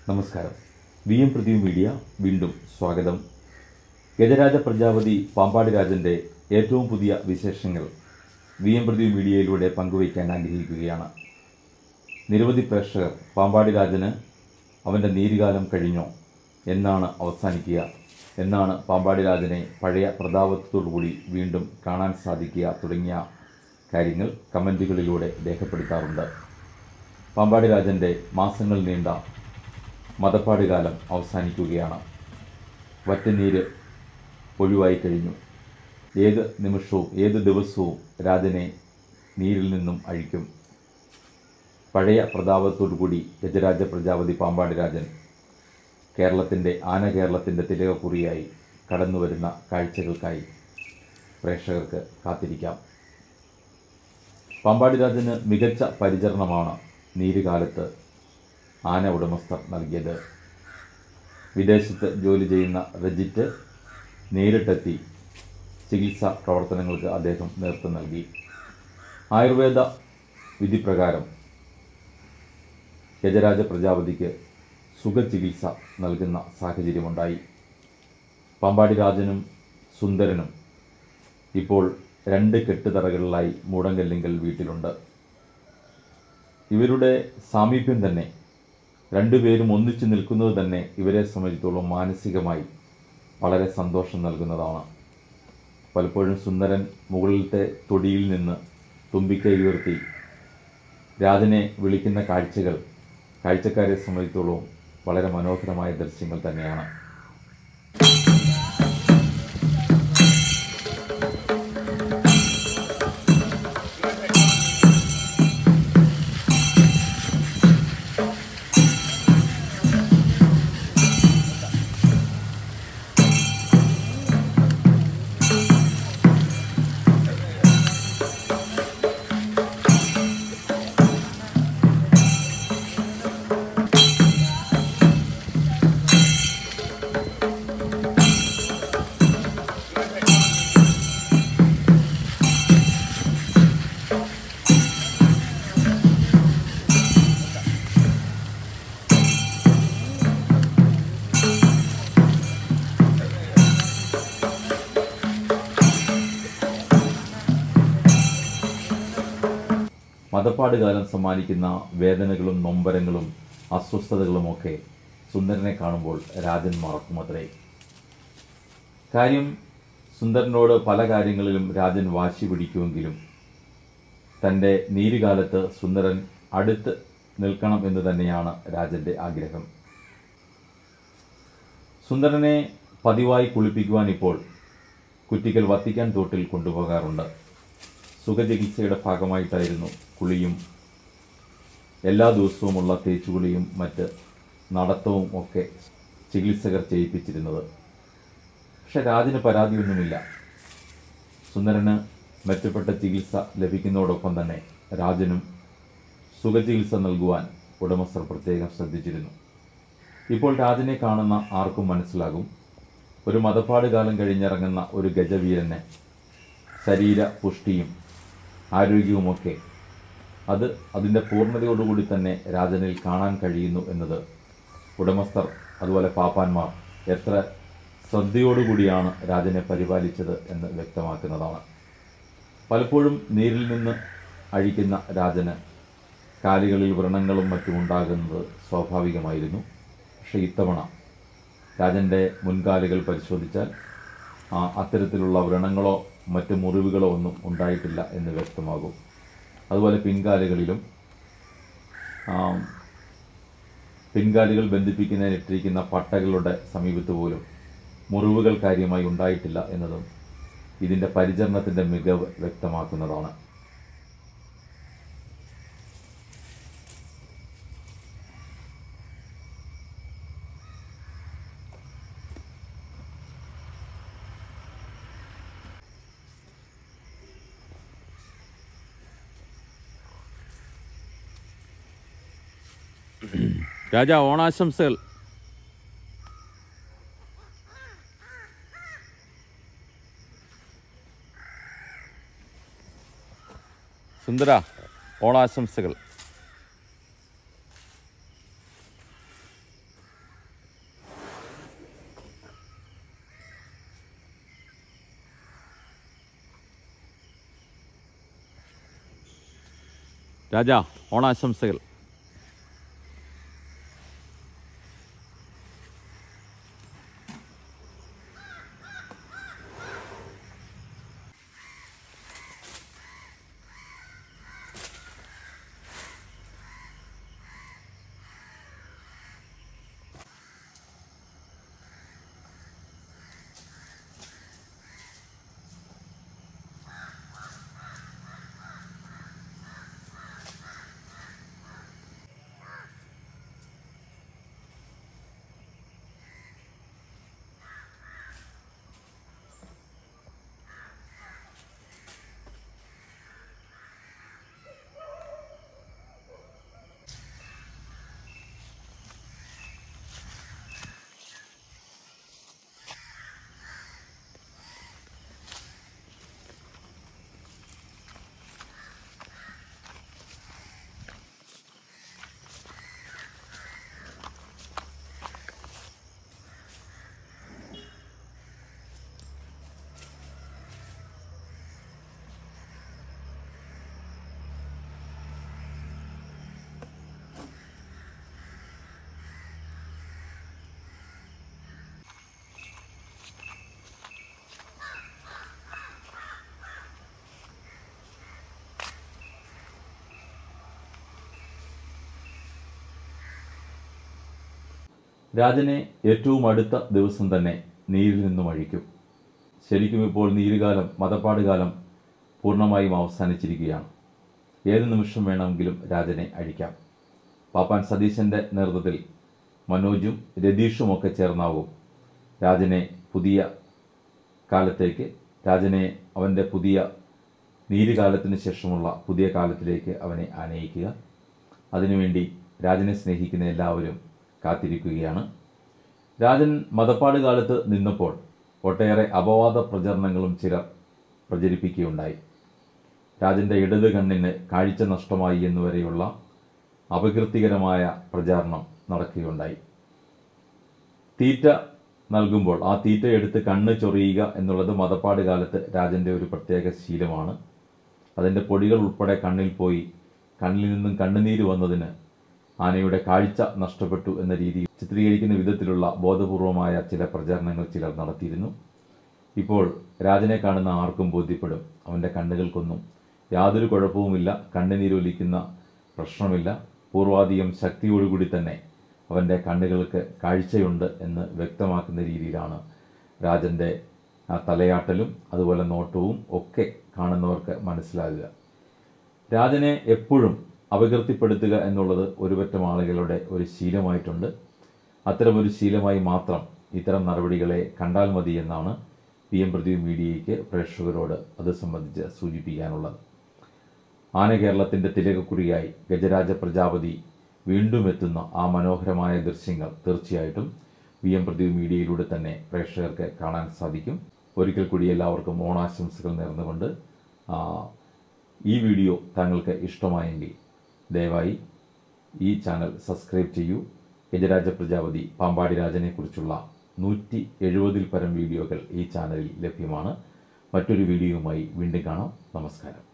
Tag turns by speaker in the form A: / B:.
A: നമസ്കാരം V M Pradeep media വീണ്ടും സ്വാഗതം ഗജരാജ പ്രജാപതി പാമ്പാടി രാജന്റെ ഏറ്റവും പുതിയ വിശേഷങ്ങൾ വി എം പ്രദീപ് മീഡിയയിലൂടെ പങ്കുവയ്ക്കാൻ ആഗ്രഹിക്കുകയാണ് നിരവധി പ്രേക്ഷകർ പാമ്പാടി രാജന് അവൻ്റെ നീരുകാലം കഴിഞ്ഞോ എന്നാണ് അവസാനിക്കുക എന്നാണ് പാമ്പാടി രാജനെ പഴയ പ്രതാപത്തോടുകൂടി വീണ്ടും കാണാൻ സാധിക്കുക തുടങ്ങിയ കാര്യങ്ങൾ കമൻറ്റുകളിലൂടെ രേഖപ്പെടുത്താറുണ്ട് പാമ്പാടി രാജൻ്റെ മാസങ്ങൾ നീണ്ട മതപ്പാട് കാലം അവസാനിക്കുകയാണ് വറ്റനീര് ഒഴിവായി കഴിഞ്ഞു ഏത് നിമിഷവും ഏത് ദിവസവും രാജനെ നീരിൽ നിന്നും അഴിക്കും പഴയ പ്രതാപത്തോടുകൂടി ഗജരാജ പ്രജാപതി പാമ്പാടി രാജൻ കേരളത്തിൻ്റെ ആന കേരളത്തിൻ്റെ തിലകക്കുറിയായി കടന്നു വരുന്ന കാഴ്ചകൾക്കായി പ്രേക്ഷകർക്ക് കാത്തിരിക്കാം പാമ്പാടി രാജന് മികച്ച പരിചരണമാണ് നീരുകാലത്ത് ആന ഉടമസ്ഥർ നൽകിയത് വിദേശത്ത് ജോലി ചെയ്യുന്ന റജിറ്റ് നേരിട്ടെത്തി ചികിത്സാ പ്രവർത്തനങ്ങൾക്ക് അദ്ദേഹം നേതൃത്വം നൽകി ആയുർവേദ വിധിപ്രകാരം ഗജരാജ പ്രജാപതിക്ക് സുഖചികിത്സ നൽകുന്ന സാഹചര്യമുണ്ടായി പാമ്പാടി രാജനും സുന്ദരനും ഇപ്പോൾ രണ്ട് കെട്ടുതറകളിലായി മൂടങ്കല്ലിങ്കൽ വീട്ടിലുണ്ട് ഇവരുടെ സാമീപ്യം തന്നെ രണ്ടുപേരും ഒന്നിച്ചു നിൽക്കുന്നത് തന്നെ ഇവരെ സംബന്ധിച്ചിടത്തോളം മാനസികമായി വളരെ സന്തോഷം നൽകുന്നതാണ് പലപ്പോഴും സുന്ദരൻ മുകളിലത്തെ തൊടിയിൽ നിന്ന് തുമ്പിക്കൈ ഉയർത്തി രാജനെ വിളിക്കുന്ന കാഴ്ചകൾ കാഴ്ചക്കാരെ സംബന്ധിച്ചിടത്തോളം വളരെ മനോഹരമായ ദൃശ്യങ്ങൾ തന്നെയാണ് മതപ്പാട് കാലം സമ്മാനിക്കുന്ന വേദനകളും നൊമ്പരങ്ങളും അസ്വസ്ഥതകളുമൊക്കെ സുന്ദരനെ കാണുമ്പോൾ രാജൻ മറക്കുമത്രേ കാര്യം സുന്ദരനോട് പല കാര്യങ്ങളിലും രാജൻ വാശി പിടിക്കുമെങ്കിലും തൻ്റെ നീരുകാലത്ത് സുന്ദരൻ അടുത്ത് നിൽക്കണം എന്ന് തന്നെയാണ് രാജൻ്റെ ആഗ്രഹം സുന്ദരനെ പതിവായി കുളിപ്പിക്കുവാൻ ഇപ്പോൾ കുറ്റിക്കൽ വത്തിക്കാൻ തോട്ടിൽ കൊണ്ടുപോകാറുണ്ട് സുഖചികിത്സയുടെ ഭാഗമായിട്ടായിരുന്നു കുളിയും എല്ലാ ദിവസവുമുള്ള തേച്ചുകുളിയും മറ്റ് നടത്തവും ഒക്കെ ചികിത്സകർ ചെയ്യിപ്പിച്ചിരുന്നത് പക്ഷെ രാജന് പരാതിയൊന്നുമില്ല സുന്ദരന് മെച്ചപ്പെട്ട ചികിത്സ ലഭിക്കുന്നതോടൊപ്പം തന്നെ രാജനും സുഖചികിത്സ നൽകുവാൻ ഉടമസ്ഥർ പ്രത്യേകം ശ്രദ്ധിച്ചിരുന്നു ഇപ്പോൾ രാജനെ കാണുന്ന ആർക്കും മനസ്സിലാകും ഒരു മതപ്പാട് കാലം കഴിഞ്ഞിറങ്ങുന്ന ഒരു ഗജവീരനെ ശരീര പുഷ്ടിയും ആരോഗ്യവുമൊക്കെ അത് അതിൻ്റെ പൂർണ്ണതയോടുകൂടി തന്നെ രാജനിൽ കാണാൻ കഴിയുന്നു എന്നത് ഉടമസ്ഥർ അതുപോലെ പാപ്പാന്മാർ എത്ര ശ്രദ്ധയോടുകൂടിയാണ് രാജനെ പരിപാലിച്ചത് എന്ന് വ്യക്തമാക്കുന്നതാണ് പലപ്പോഴും നീരിൽ നിന്ന് അഴിക്കുന്ന രാജന് കാലുകളിൽ വ്രണങ്ങളും മറ്റും ഉണ്ടാകുന്നത് സ്വാഭാവികമായിരുന്നു പക്ഷേ ഇത്തവണ രാജൻ്റെ മുൻകാലുകൾ പരിശോധിച്ചാൽ ആ, അത്തരത്തിലുള്ള വ്രണങ്ങളോ മറ്റ് മുറിവുകളോ ഒന്നും ഉണ്ടായിട്ടില്ല എന്ന് വ്യക്തമാകും അതുപോലെ പിൻകാലുകളിലും ആ, പിൻകാലുകൾ ബന്ധിപ്പിക്കുന്നതിനിട്ടിരിക്കുന്ന പട്ടകളുടെ സമീപത്ത് പോലും മുറിവുകൾ കാര്യമായി ഉണ്ടായിട്ടില്ല എന്നതും ഇതിൻ്റെ പരിചരണത്തിൻ്റെ മികവ് വ്യക്തമാക്കുന്നതാണ് രാജ ഓണാശംസകൾ സുന്ദര ഓണാശംസകൾ രാജ ഓണാശംസകൾ രാജനെ ഏറ്റവും അടുത്ത ദിവസം തന്നെ നീരിൽ നിന്നും അഴിക്കും ശരിക്കും ഇപ്പോൾ നീരുകാലം മതപ്പാട് കാലം പൂർണ്ണമായും അവസാനിച്ചിരിക്കുകയാണ് ഏത് നിമിഷം വേണമെങ്കിലും രാജനെ അഴിക്കാം പാപ്പാൻ സതീശൻ്റെ നേതൃത്വത്തിൽ മനോജും രതീഷും ഒക്കെ ചേർന്നാവും രാജനെ പുതിയ കാലത്തേക്ക് രാജനെ അവൻ്റെ പുതിയ നീരുകാലത്തിന് ശേഷമുള്ള പുതിയ കാലത്തിലേക്ക് അവനെ ആനയിക്കുക അതിനുവേണ്ടി രാജനെ സ്നേഹിക്കുന്ന എല്ലാവരും കാത്തിരിക്കുകയാണ് രാജൻ മതപ്പാട് കാലത്ത് നിന്നപ്പോൾ ഒട്ടേറെ അപവാദ പ്രചരണങ്ങളും ചിലർ പ്രചരിപ്പിക്കുകയുണ്ടായി രാജൻ്റെ ഇടത് കണ്ണിന് കാഴ്ച നഷ്ടമായി എന്നുവരെയുള്ള അപകീർത്തികരമായ പ്രചാരണം നടക്കുകയുണ്ടായി തീറ്റ നൽകുമ്പോൾ ആ തീറ്റ എടുത്ത് കണ്ണ് ചൊറിയുക എന്നുള്ളത് മതപ്പാട് കാലത്ത് രാജൻ്റെ ഒരു പ്രത്യേക ശീലമാണ് അതിൻ്റെ പൊടികൾ ഉൾപ്പെടെ കണ്ണിൽ പോയി കണ്ണിൽ നിന്നും കണ്ണുനീര് വന്നതിന് ആനയുടെ കാഴ്ച നഷ്ടപ്പെട്ടു എന്ന രീതിയിൽ ചിത്രീകരിക്കുന്ന വിധത്തിലുള്ള ബോധപൂർവമായ ചില പ്രചാരണങ്ങൾ ചിലർ നടത്തിയിരുന്നു ഇപ്പോൾ രാജനെ കാണുന്ന ആർക്കും ബോധ്യപ്പെടും അവൻ്റെ കണ്ണുകൾക്കൊന്നും യാതൊരു കുഴപ്പവുമില്ല കണ്ണുനീരൊലിക്കുന്ന പ്രശ്നമില്ല പൂർവാധികം ശക്തിയോടുകൂടി തന്നെ അവൻ്റെ കണ്ണുകൾക്ക് കാഴ്ചയുണ്ട് എന്ന് വ്യക്തമാക്കുന്ന രീതിയിലാണ് രാജൻ്റെ ആ തലയാട്ടലും അതുപോലെ നോട്ടവും ഒക്കെ കാണുന്നവർക്ക് മനസ്സിലാകുക രാജനെ എപ്പോഴും അപകീർത്തിപ്പെടുത്തുക എന്നുള്ളത് ഒരുപറ്റം ആളുകളുടെ ഒരു ശീലമായിട്ടുണ്ട് അത്തരമൊരു ശീലമായി മാത്രം ഇത്തരം നടപടികളെ കണ്ടാൽ മതി എന്നാണ് പി എം പ്രദീപ് മീഡിയയ്ക്ക് പ്രേക്ഷകരോട് അത് സംബന്ധിച്ച് സൂചിപ്പിക്കാനുള്ളത് ആന കേരളത്തിൻ്റെ തിലകക്കുറിയായി ഗജരാജ പ്രജാപതി വീണ്ടും എത്തുന്ന ആ മനോഹരമായ ദൃശ്യങ്ങൾ തീർച്ചയായിട്ടും വി എം പ്രദീപ് മീഡിയയിലൂടെ തന്നെ പ്രേക്ഷകർക്ക് കാണാൻ സാധിക്കും ഒരിക്കൽ കൂടി എല്ലാവർക്കും ഓണാശംസകൾ നേർന്നുകൊണ്ട് ആ, ഈ വീഡിയോ താങ്കൾക്ക് ഇഷ്ടമായെങ്കിൽ ദയവായി ഈ ചാനൽ സബ്സ്ക്രൈബ് ചെയ്യൂ ഗജരാജ പ്രജാപതി പാമ്പാടി രാജനെക്കുറിച്ചുള്ള നൂറ്റി എഴുപതിൽ പരം വീഡിയോകൾ ഈ ചാനലിൽ ലഭ്യമാണ് മറ്റൊരു വീഡിയോയുമായി വീണ്ടും കാണാം നമസ്കാരം